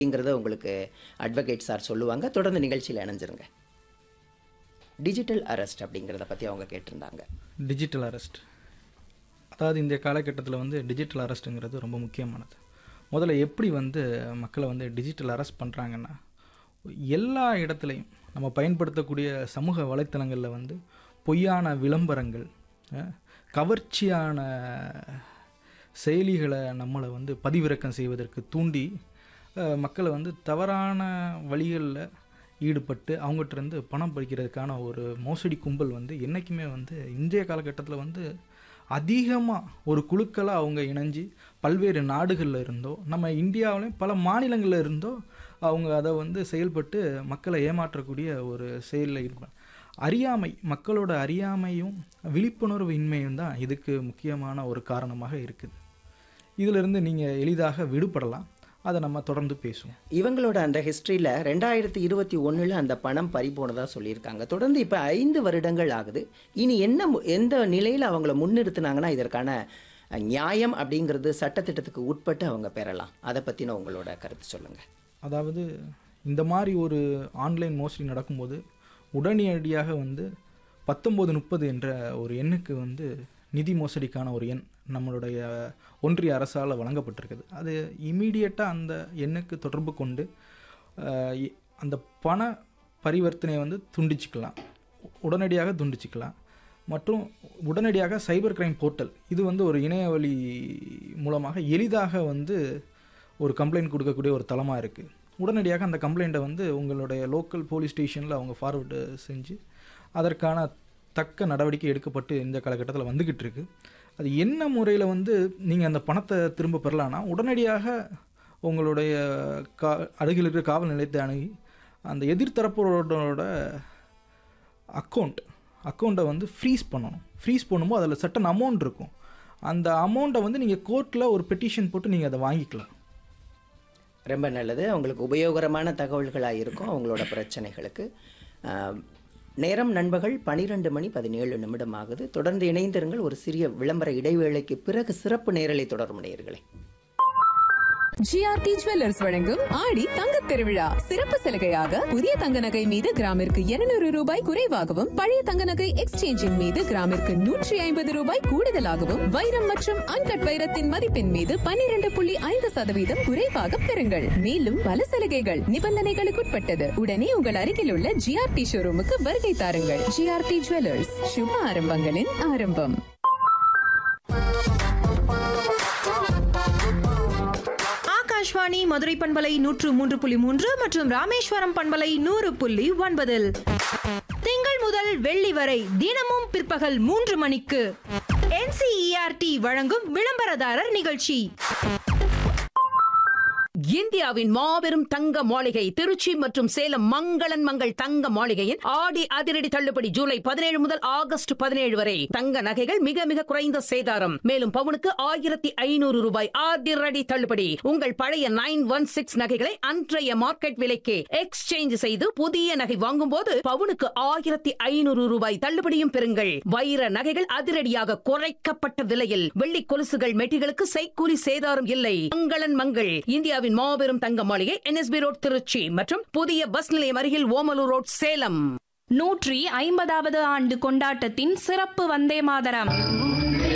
அப்படிங்கிறத உங்களுக்கு advocate sir சொல்லுவாங்க தொடர்ந்து நிகழ்ச்சியில் இணைஞ்சிருங்க டிஜிட்டல் அரெஸ்ட் அப்படிங்கிறத பற்றி அவங்க கேட்டிருந்தாங்க டிஜிட்டல் அரெஸ்ட் அதாவது இந்த காலகட்டத்தில் வந்து டிஜிட்டல் அரெஸ்ட்டுங்கிறது ரொம்ப முக்கியமானது முதல்ல எப்படி வந்து மக்களை வந்து டிஜிட்டல் அரெஸ்ட் பண்ணுறாங்கன்னா எல்லா இடத்துலையும் நம்ம பயன்படுத்தக்கூடிய சமூக வலைத்தளங்களில் வந்து பொய்யான விளம்பரங்கள் அஹ், கவர்ச்சியான செயலிகளை நம்மளை வந்து பதிவிறக்கம் செய்வதற்கு தூண்டி அஹ், மக்களை வந்து தவறான வழிகளில் ஈடுபட்டு அவங்ககிட்ட இருந்து பணம் பறிக்கிறதுக்கான ஒரு மோசடி கும்பல் வந்து என்றைக்குமே வந்து இன்றைய காலகட்டத்தில் வந்து அதிகமாக ஒரு குழுக்களாக அவங்க இணைஞ்சு பல்வேறு நாடுகளில் இருந்தோ நம்ம இந்தியாவிலையும் பல மாநிலங்களில் இருந்தோ அவங்க அதை வந்து செயல்பட்டு மக்களை ஏமாற்றக்கூடிய ஒரு செயலில் இருப்பாங்க அறியாமை மக்களோட அறியாமையும் விழிப்புணர்வு இன்மையும் தான் இதுக்கு முக்கியமான ஒரு காரணமாக இருக்குது இதிலிருந்து நீங்கள் எளிதாக விடுபடலாம் அதை நம்ம தொடர்ந்து பேசுவோம் இவங்களோட அந்த ஹிஸ்ட்ரியில் ரெண்டாயிரத்தி இருபத்தி ஒன்றில் அந்த பணம் பறி போனதாக சொல்லியிருக்காங்க தொடர்ந்து இப்போ ஐந்து வருடங்கள் ஆகுது இனி என்ன மு- எந்த நிலையில் அவங்கள முன்னிறுத்துனாங்கன்னா இதற்கான அஹ், நியாயம் அப்படிங்கிறது சட்டத்திட்டத்துக்கு உட்பட்டு அவங்க பெறலாம் அதை பற்றின உங்களோட கருத்து சொல்லுங்கள் அதாவது இந்த மாதிரி ஒரு ஆன்லைன் மோஸ்ட்லி நடக்கும்போது உடனடியாக வந்து பத்தொம்போது முப்பது என்ற ஒரு எண்ணுக்கு வந்து நிதி மோசடிக்கான ஒரு எண் நம்மளுடைய ஒன்றிய அரசால் வழங்கப்பட்டிருக்குது அது இமீடியட்டாக அந்த எண்ணுக்கு தொடர்பு கொண்டு அஹ், இ- அந்த பண பரிவர்த்தனையை வந்து துண்டிச்சுக்கலாம் உடனடியாக துண்டிச்சுக்கலாம் மற்றும் உடனடியாக சைபர் கிரைம் போர்ட்டல் இது வந்து ஒரு இணையவழி மூலமாக எளிதாக வந்து ஒரு கம்ப்ளைண்ட் கொடுக்கக்கூடிய ஒரு தளமாக இருக்குது உடனடியாக அந்த கம்ப்ளைண்ட்டை வந்து உங்களுடைய லோக்கல் போலீஸ் ஸ்டேஷனில் அவங்க ஃபார்வர்டு செஞ்சு அதற்கான தக்க நடவடிக்கை எடுக்கப்பட்டு இந்த காலகட்டத்தில் வந்துக்கிட்டு இருக்கு அது என்ன முறையில் வந்து நீங்கள் அந்த பணத்தை திரும்ப பெறலான்னா உடனடியாக உங்களுடைய கா அருகில் இருக்கிற காவல் நிலையத்தை அணுகி அந்த எதிர்த்தரப்போரோட அக்கௌண்ட் அக்கௌண்ட்டை வந்து ஃப்ரீஸ் பண்ணணும் ஃப்ரீஸ் பண்ணும்போது அதில் சட்டன் அமௌண்ட் இருக்கும் அந்த அமௌண்ட்டை வந்து நீங்கள் கோர்ட்டில் ஒரு பெட்டிஷன் போட்டு நீங்கள் அதை வாங்கிக்கலாம் ரொம்ப நல்லது அவங்களுக்கு உபயோகரமான தகவல்களாக இருக்கும் அவங்களோட பிரச்சனைகளுக்கு ஆம், நேரம் நண்பர்கள் பனிரெண்டு மணி பதினேழு நிமிடம் ஆகுது தொடர்ந்து இணைந்திருங்கள் ஒரு சிறிய விளம்பர இடைவேளைக்கு பிறகு சிறப்பு நேரலை தொடரும் நேயர்களே ஜிஆர்டி ஜுவல்லர்ஸ் வழங்கும் ஆடி தங்கத் திருவிழா சிறப்பு சலுகையாக புதிய தங்க நகை மீது கிராமிற்கு 200 ரூபாய் குறைவாகவும் பழைய தங்க நகை எக்ஸ்சேஞ்சின் மீது கிராமிற்கு நூற்றி ஐம்பது ரூபாய் கூடுதலாகவும் வைரம் மற்றும் அன்கட் வைரத்தின் மதிப்பின் மீது 12.5% புள்ளி ஐந்து சதவீதம் குறைவாக பெறுங்கள் மேலும் பல சலுகைகள் நிபந்தனைகளுக்குட்பட்டது உடனே உங்கள் அருகில் உள்ள ஜிஆர்டி ஷோரூமுக்கு வருகை தாருங்கள் ஜிஆர்டி ஜுவல்லர்ஸ் சுப ஆரம்பங்களின் ஆரம்பம் ஆகாஷ்வாணி மதுரை பண்பலை நூற்று மூன்று புள்ளி மூன்று மற்றும் ராமேஸ்வரம் பண்பலை நூறு புள்ளி ஒன்பதில் திங்கள் முதல் வெள்ளி வரை தினமும் பிற்பகல் மூன்று மணிக்கு என்சிஇஆர்டி வழங்கும் விளம்பரதாரர் நிகழ்ச்சி இந்தியாவின் மாபெரும் தங்க மாளிகை திருச்சி மற்றும் சேலம் மங்களன் மங்கள் தங்க மாளிகையின் ஆடி அதிரடி தள்ளுபடி ஜூலை பதினேழு முதல் ஆகஸ்ட் பதினேழு வரை தங்க நகைகள் மிக மிக குறைந்த சேதாரம் மேலும் பவுனுக்கு ஆயிரத்தி ஐநூறு ரூபாய் அதிரடி தள்ளுபடி உங்கள் பழைய நைன் ஒன் சிக்ஸ் நகைகளை அன்றைய மார்க்கெட் விலைக்கு எக்ஸ்சேஞ்ச் செய்து புதிய நகை வாங்கும்போது பவுனுக்கு ஆயிரத்தி ஐநூறு ரூபாய் தள்ளுபடியும் பெறுங்கள் வைர நகைகள் அதிரடியாக குறைக்கப்பட்ட விலையில் வெள்ளி கொலுசுகள் மெட்டிகளுக்கு செய்கூலி சேதாரம் இல்லை மங்களன் மங்கள் இந்தியாவின் மாபெரும் தங்க மாளிகை என்எஸ்பி ரோட் திருச்சி மற்றும் புதிய பஸ் நிலையம் அருகில் ஓமலூர் ரோட் சேலம் நூற்றி ஐம்பதாவது ஆண்டு கொண்டாட்டத்தின் சிறப்பு வந்தே மாதரம்